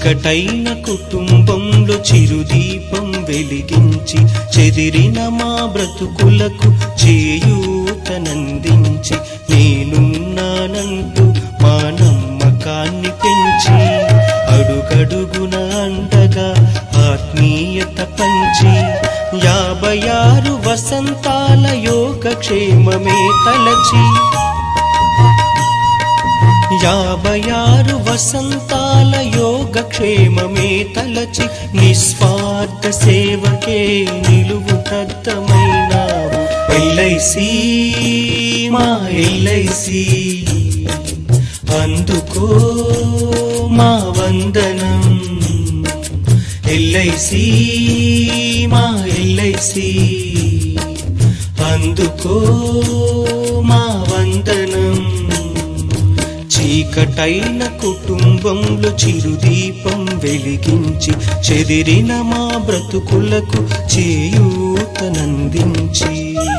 చీకటైన కుటుంబంలో చిరుదీపం వెలిగించి చెదిరిన మా బ్రతుకులకు చేయూతనందించి నేనున్నానంటూ మా నమ్మకాన్ని పెంచి అడుగడుగున అండగా ఆత్మీయత పంచి యాభై ఆరు వసంతాల యోగక్షేమమే తలచి యాభై ఆరు వసంతాల యోగక్షేమమే తలచి నిస్వార్థ సేవకే నిలువు దత్తమైనావు ఎల్ఐసి మా ఎల్ఐసి అందుకో మా వందనం ఎల్ఐసి మా ఎల్ఐసి అందుకో మా వందనం చీకటైన కుటుంబంలో చిరుదీపం వెలిగించి చెదిరిన మా బ్రతుకులకు చేయూతనందించి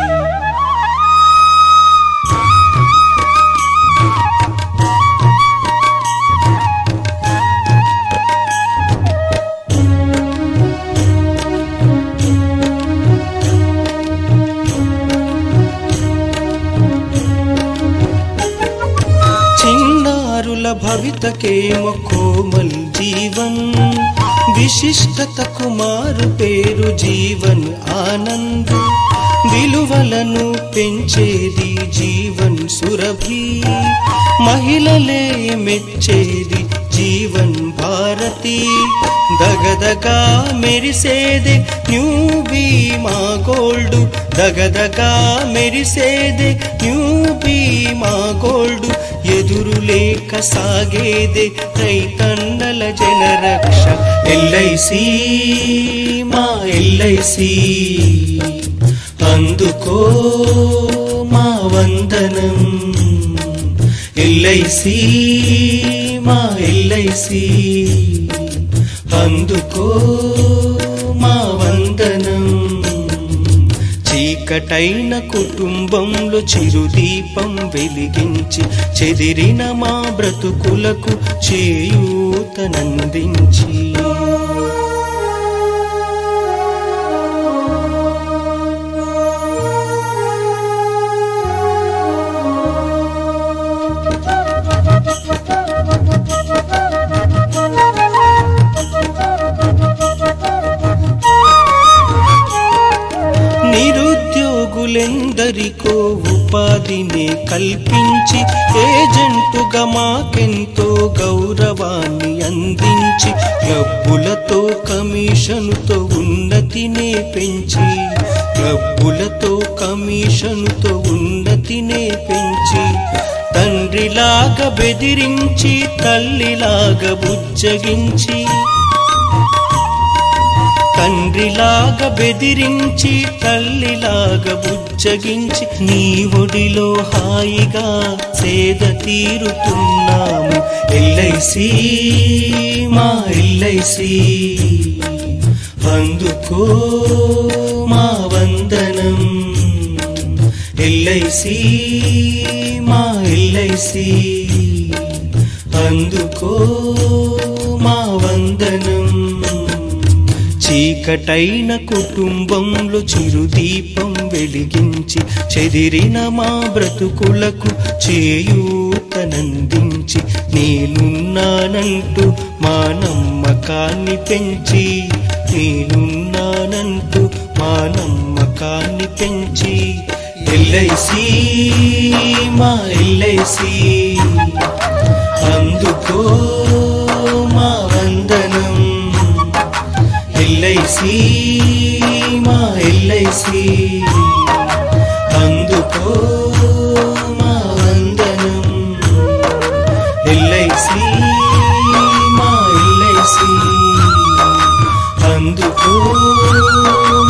చిన్నారుల భవితకేమో కోమల్ జీవన్ విశిష్టతకు మారు పేరు జీవన్ ఆనంద్ విలువలను పెంచేది జీవన్ సురభి మహిళలే మెచ్చేది జీవన్ భారతి దగదగా మెరిసేదే న్యూ బీమా గోల్డ్ దగదగా మెరిసేదే న్యూ బీమా గోల్డ్ ఎదురు లేక సాగేదే రైతన్నల జనరక్ష ఎల్ఐసి మా ఎల్ఐసి అందుకో మా వందనం ఎల్ఐసి మా ఎల్ఐసి అందుకో మా వందనం చీకటైన కుటుంబంలో చిరుదీపం వెలిగించి చెదిరిన మా బ్రతుకులకు చేయూతనందించి నిరుద్యోగులెందరికో ఉపాధిని కల్పించి ఏజెంటుగా మాకెంతో గౌరవాన్ని అందించి క్లబ్బులతో కమిషనుతో ఉన్నతినే పెంచి క్లబ్బులతో కమిషనుతో ఉన్నతినే పెంచి తండ్రిలాగా బెదిరించి తల్లిలాగా బుజ్జగించి తండ్రిలాగా బెదిరించి తల్లిలాగా బుజ్జగించి నీ ఒడిలో హాయిగా సేద తీరుతున్నాము ఎల్ఐసి మా ఎల్ఐసి అందుకో మా వందనం ఎల్ఐసి మా ఎల్ఐసి అందుకో మా వందనం చీకటైన కుటుంబంలో చిరుదీపం వెలిగించి చెదిరిన మా బ్రతుకులకు చేయూతనందించి నేనున్నానంటూ మా నమ్మకాన్ని పెంచి నేనున్నానంటూ మా నమ్మకాన్ని పెంచి ఎల్ఐసి మా ఎల్ఐసి అందుకో మా వందనం ఎల్ఐసి మా ఎల్ఐసి అందుకో మా వందనం ఎల్ఐసి మా ఎల్ఐసి అందుకో